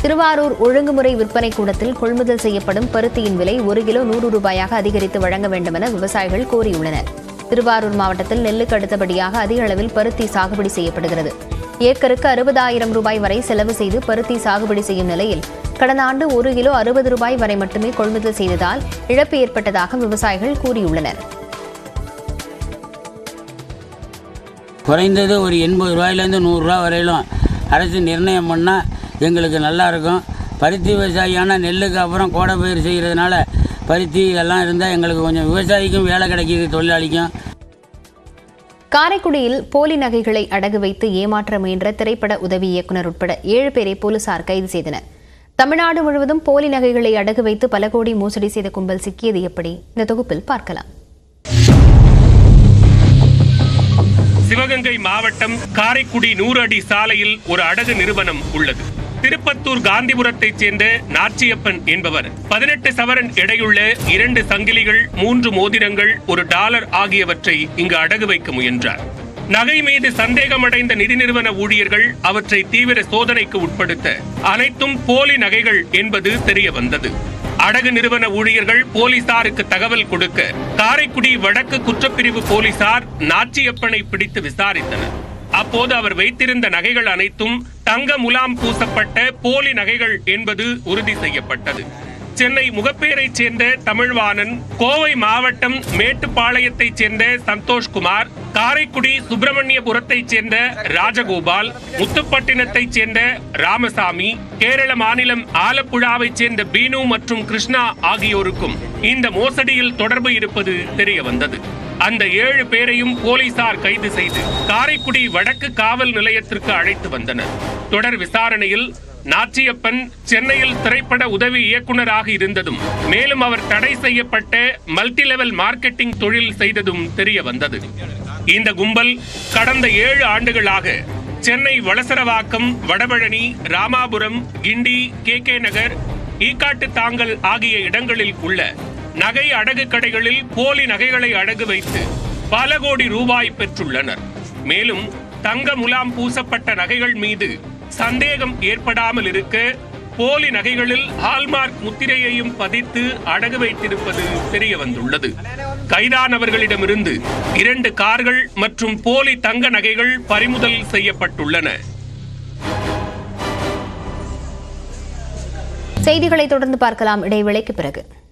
திருவாரூர் ஒழுங்குமுறை விற்பனை கூடத்தில் கொள்முதல் செய்யப்படும் பருத்தியின் விலை ஒரு கிலோ நூறு ரூபாயாக அதிகரித்து வழங்க வேண்டும் என விவசாயிகள் கோரியுள்ளனர் திருவாரூர் மாவட்டத்தில் நெல்லுக்கு அடுத்தபடியாக அதிக அளவில் பருத்தி சாகுபடி செய்யப்படுகிறது ஏக்கருக்கு அறுபதாயிரம் ரூபாய் வரை செலவு செய்து பருத்தி சாகுபடி செய்யும் நிலையில் கடந்த ஆண்டு ஒரு கிலோ அறுபது ரூபாய் வரை மட்டுமே கொள்முதல் செய்ததால் இழப்பு ஏற்பட்டதாக விவசாயிகள் கூறியுள்ளனர் குறைந்தது ஒரு எண்பது ரூபாயிலேருந்து நூறுரூவா வரையிலும் அரசு நிர்ணயம் பண்ணால் எங்களுக்கு நல்லா இருக்கும் பருத்தி விவசாயியான நெல்லுக்கு அப்புறம் கோடை பயிர் செய்கிறதுனால பருத்தி இதெல்லாம் இருந்தால் எங்களுக்கு கொஞ்சம் விவசாயிக்கும் வேலை கிடைக்கிது தொழிலாளிக்கும் காரைக்குடியில் போலி நகைகளை அடகு வைத்து ஏமாற்ற முயன்ற திரைப்பட உதவி இயக்குநர் உட்பட ஏழு பேரை போலீசார் கைது செய்தனர் தமிழ்நாடு முழுவதும் போலி நகைகளை அடகு வைத்து பல கோடி மோசடி செய்த கும்பல் சிக்கியது எப்படி இந்த தொகுப்பில் பார்க்கலாம் சிவகங்கை மாவட்டம் காரைக்குடி நூறு அடி சாலையில் ஒரு அடகு நிறுவனம் உள்ளது திருப்பத்தூர் காந்திபுரத்தைச் சேர்ந்த நாச்சியப்பன் என்பவர் பதினெட்டு சவரன் எடையுள்ள இரண்டு சங்கிலிகள் மூன்று மோதிரங்கள் ஒரு டாலர் ஆகியவற்றை இங்கு அடகு வைக்க முயன்றார் நகை மீது சந்தேகமடைந்த நிதி நிறுவன ஊழியர்கள் அவற்றை தீவிர சோதனைக்கு உட்படுத்த அனைத்தும் போலி நகைகள் என்பது தெரிய வந்தது அடகு நிறுவன ஊழியர்கள் போலீசாருக்கு தகவல் கொடுக்க காரைக்குடி வடக்கு குற்றப்பிரிவு போலீசார் நாச்சியப்பனை பிடித்து விசாரித்தனர் அப்போது அவர் வைத்திருந்த நகைகள் அனைத்தும் தங்க முலாம் பூசப்பட்ட போலி நகைகள் என்பது உறுதி செய்யப்பட்டது சென்னை முகப்பேரைச் சேர்ந்த தமிழ்வாணன் கோவை மாவட்டம் மேட்டுப்பாளையத்தைச் சேர்ந்த சந்தோஷ்குமார் காரைக்குடி சுப்பிரமணியபுரத்தைச் சேர்ந்த ராஜகோபால் முத்துப்பட்டினத்தைச் சேர்ந்த ராமசாமி கேரள மாநிலம் ஆலப்புழாவைச் சேர்ந்த பீனு மற்றும் கிருஷ்ணா ஆகியோருக்கும் இந்த மோசடியில் தொடர்பு இருப்பது தெரிய வந்தது அந்த ஏழு பேரையும் போலீசார் கைது செய்து காரைக்குடி வடக்கு காவல் நிலையத்திற்கு அழைத்து வந்தனர் தொடர் விசாரணையில் நாச்சியப்பன் சென்னையில் திரைப்பட உதவி இயக்குனராக இருந்ததும் மேலும் அவர் தடை செய்யப்பட்ட மல்டி லெவல் மார்க்கெட்டிங் தொழில் செய்ததும் தெரிய வந்தது இந்த கும்பல் கடந்த ஏழு ஆண்டுகளாக சென்னை வளசரவாக்கம் வடபழனி ராமாபுரம் கிண்டி கே கே நகர் ஈக்காட்டு தாங்கல் ஆகிய இடங்களில் உள்ள நகை அடகு கடைகளில் போலி நகைகளை அடகு வைத்து பல கோடி ரூபாய் பெற்றுள்ளனர் மேலும் தங்க முலாம் பூசப்பட்ட நகைகள் மீது சந்தேகம் ஏற்படாமல் இருக்க போலி நகைகளில் ஹால்மார்க் முத்திரையையும் பதித்து அடகு வைத்திருப்பது தெரிய வந்துள்ளது கைதானவர்களிடமிருந்து இரண்டு கார்கள் மற்றும் போலி தங்க நகைகள் பறிமுதல் செய்யப்பட்டுள்ளன செய்திகளை தொடர்ந்து பார்க்கலாம் இடைவேளைக்கு பிறகு